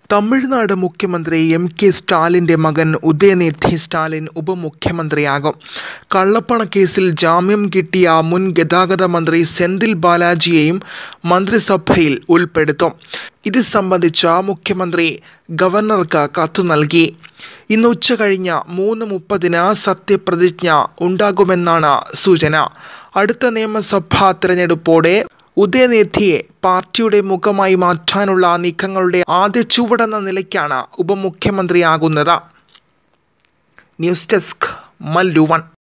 തമിഴ്നാട് മുഖ്യമന്ത്രി M K സ്റ്റാലിൻ്റെ മകൻ ഉദയനിധി സ്റ്റാലിൻ ഉപമുഖ്യമന്ത്രിയാകും കള്ളപ്പണക്കേസിൽ ജാമ്യം കിട്ടിയ മുൻ ഗതാഗത മന്ത്രി സെന്തിൽ ബാലാജിയെയും മന്ത്രിസഭയിൽ ഉൾപ്പെടുത്തും ഇത് സംബന്ധിച്ച മുഖ്യമന്ത്രി ഗവർണർക്ക് കത്ത് നൽകി ഇന്ന് ഉച്ച കഴിഞ്ഞ് മൂന്ന് മുപ്പതിന് സത്യപ്രതിജ്ഞ ഉണ്ടാകുമെന്നാണ് സൂചന അടുത്ത നിയമസഭാ തിരഞ്ഞെടുപ്പോടെ ഉദയനിധിയെ പാർട്ടിയുടെ മുഖമായി മാറ്റാനുള്ള നീക്കങ്ങളുടെ ആദ്യ ചുവടെന്ന നിലയ്ക്കാണ് ഉപമുഖ്യമന്ത്രിയാകുന്നത് ന്യൂസ് ഡെസ്ക് മല്ലു വൺ